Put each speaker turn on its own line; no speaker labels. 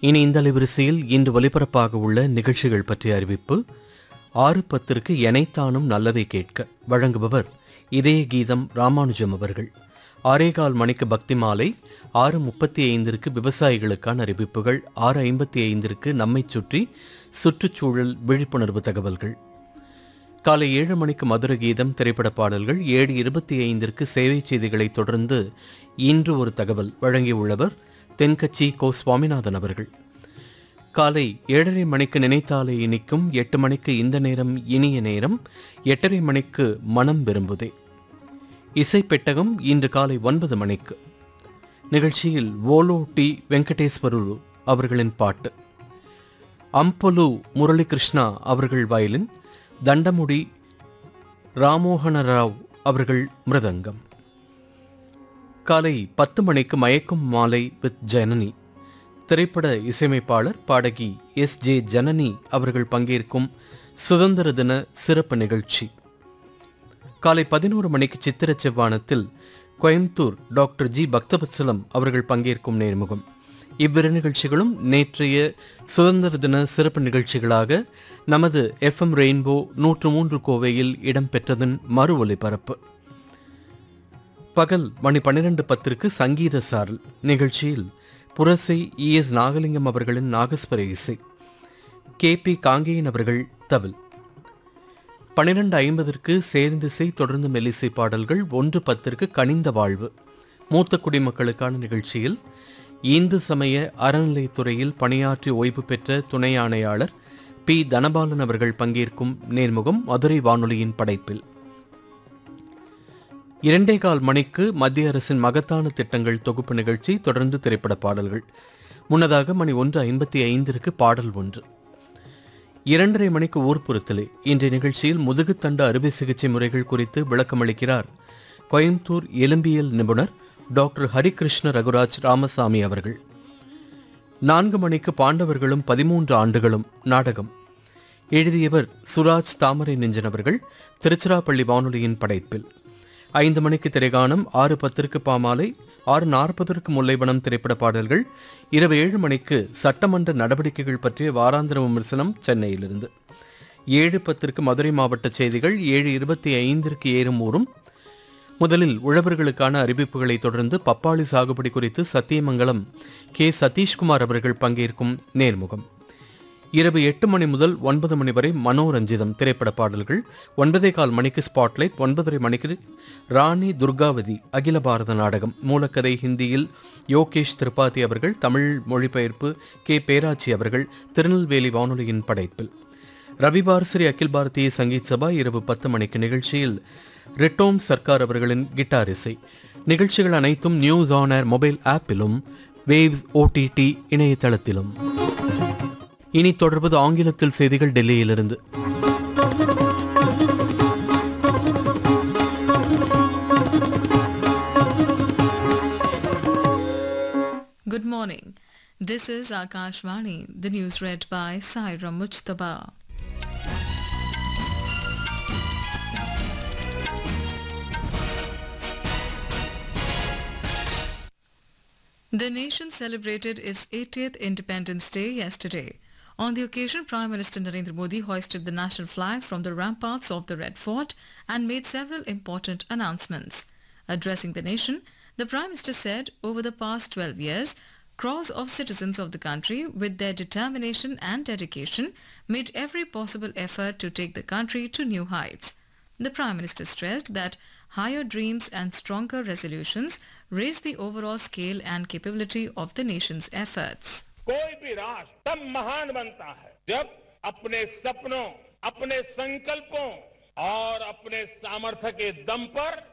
இனி இந்த அலைவரிசையில் இன்று ஒலிபரப்பாக உள்ள நிகழ்ச்சிகள் பற்றிய அறிவிப்பு ஆறு பத்திற்கு எனைத்தானும் நல்லவை கேட்க வழங்குபவர் இதய கீதம் ராமானுஜம் அவர்கள் ஆரேகால் மணிக்கு பக்தி மாலை ஆறு முப்பத்தி ஐந்திற்கு விவசாயிகளுக்கான அறிவிப்புகள் ஆறு ஐம்பத்தி ஐந்திற்கு நம்மைச் சுற்றி சுற்றுச்சூழல் விழிப்புணர்வு தகவல்கள் காலை ஏழு மணிக்கு மதுர கீதம் திரைப்பட பாடல்கள் ஏழு இருபத்தி ஐந்திற்கு சேவை செய்திகளைத் தொடர்ந்து இன்று ஒரு தகவல் வழங்கியுள்ளவர் தென்கட்சி கோ சுவாமிநாதன் அவர்கள் காலை ஏழரை மணிக்கு நினைத்தாலே இனிக்கும் எட்டு மணிக்கு இந்த நேரம் இனிய நேரம் எட்டரை மணிக்கு மனம் விரும்புதே இசை பெட்டகம் இன்று காலை ஒன்பது மணிக்கு நிகழ்ச்சியில் ஓலோ டி வெங்கடேஸ்வருலு அவர்களின் பாட்டு அம்பலு முரளிகிருஷ்ணா அவர்கள் வயலின் தண்டமுடி ராமோகன ராவ் அவர்கள் மிருதங்கம் காலை பத்து மணிக்கு மயக்கும் மாலை வித் ஜனனி திரைப்பட இசையமைப்பாளர் பாடகி எஸ் ஜே ஜனனி அவர்கள் பங்கேற்கும் சுதந்திர தின சிறப்பு நிகழ்ச்சி காலை பதினோரு மணிக்கு சித்திர செவ்வானத்தில் கோயம்புத்தூர் டாக்டர் ஜி பக்தவத்சலம் அவர்கள் பங்கேற்கும் நேர்முகம் இவ்விரு நிகழ்ச்சிகளும் நேற்றைய சுதந்திர தின சிறப்பு நிகழ்ச்சிகளாக நமது எஃப்எம் ரெயின்போ நூற்று மூன்று கோவையில் இடம்பெற்றதன் மறு ஒலிபரப்பு பகல் மணி பன்னிரண்டு பத்திற்கு சங்கீத சாரல் நிகழ்ச்சியில் புரசை இ எஸ் நாகலிங்கம் அவர்களின் நாகஸ்வர இசை கே பி காங்கேயன் அவர்கள் தவில் பன்னிரண்டு ஐம்பதற்கு சேர்ந்திசை தொடர்ந்து மெல்லிசை பாடல்கள் ஒன்று பத்திற்கு கனிந்த வாழ்வு மூத்த குடிமக்களுக்கான நிகழ்ச்சியில் இந்து சமய அறநிலைத்துறையில் பணியாற்றி ஓய்வு பெற்ற துணை ஆணையாளர் பி தனபாலன் அவர்கள் பங்கேற்கும் நேர்முகம் மதுரை வானொலியின் படைப்பில் இரண்டே கால் மணிக்கு மத்திய அரசின் மகத்தான திட்டங்கள் தொகுப்பு நிகழ்ச்சி தொடர்ந்து திரைப்பட பாடல்கள் முன்னதாக மணி ஒன்று ஐம்பத்தி ஐந்திற்கு பாடல் ஒன்று இரண்டரை மணிக்கு ஊர்ப்புறத்திலே இன்றைய நிகழ்ச்சியில் முதுகுத்தண்டு அறுவை சிகிச்சை முறைகள் குறித்து விளக்கமளிக்கிறார் கோயம்புத்தூர் எலும்பியல் நிபுணர் டாக்டர் ஹரிகிருஷ்ண ரகுராஜ் ராமசாமி அவர்கள் நான்கு மணிக்கு பாண்டவர்களும் பதிமூன்று ஆண்டுகளும் நாடகம் எழுதியவர் சுராஜ் தாமரை நெஞ்சன் அவர்கள் திருச்சிராப்பள்ளி வானொலியின் படைப்பில் ஐந்து மணிக்கு திரைகானம் ஆறு பத்திற்கு பாமாலை ஆறு நாற்பதற்கு முல்லைவனம் திரைப்பட பாடல்கள் இரவு ஏழு மணிக்கு சட்டமன்ற நடவடிக்கைகள் பற்றிய வாராந்திர விமர்சனம் சென்னையிலிருந்து ஏழு பத்திற்கு மதுரை மாவட்ட செய்திகள் ஏழு இருபத்தி ஐந்திற்கு ஏறும் ஊரும் முதலில் உழவர்களுக்கான அறிவிப்புகளை தொடர்ந்து பப்பாளி சாகுபடி குறித்து சத்தியமங்கலம் கே சதீஷ்குமார் அவர்கள் பங்கேற்கும் நேர்முகம் இரவு எட்டு மணி முதல் ஒன்பது மணி வரை மனோரஞ்சிதம் திரைப்பட பாடல்கள் ஒன்பதே கால் மணிக்கு ஸ்பாட்லைட் ஒன்பதரை மணிக்கு ராணி துர்காவதி அகில பாரத நாடகம் மூலக்கதை ஹிந்தியில் யோகேஷ் திரிபாதி அவர்கள் தமிழ் மொழிபெயர்ப்பு கே பேராச்சி அவர்கள் திருநெல்வேலி வானொலியின் படைப்பில் ரவிவார் ஸ்ரீ அகில் பாரதிய சங்கீத் சபா இரவு பத்து மணிக்கு நிகழ்ச்சியில் ரிட்டோம் சர்க்கார் அவர்களின் கிட்டார் இசை நிகழ்ச்சிகள் அனைத்தும் நியூஸ் ஆன் ஏர் மொபைல் ஆப்பிலும் வேவ்ஸ் ஓடிடி இணையதளத்திலும் இனி தொடர்பது ஆங்கிலத்தில் செய்திகள் டெல்லியிலிருந்து
Good morning. This is Akashvani, the news read by Saira Mujtaba. The nation celebrated its 80th Independence Day yesterday. On the occasion, Prime Minister Narendra Modi hoisted the national flag from the ramparts of the Red Fort and made several important announcements. Addressing the nation, the Prime Minister said over the past 12 years, crores of citizens of the country, with their determination and dedication, made every possible effort to take the country to new heights. The Prime Minister stressed that higher dreams and stronger resolutions raise the overall scale and capability of the nation's efforts.
कोई भी राष्ट्र तब महान बनता है जब अपने सपनों अपने संकल्पों और अपने सामर्थ्य के दम पर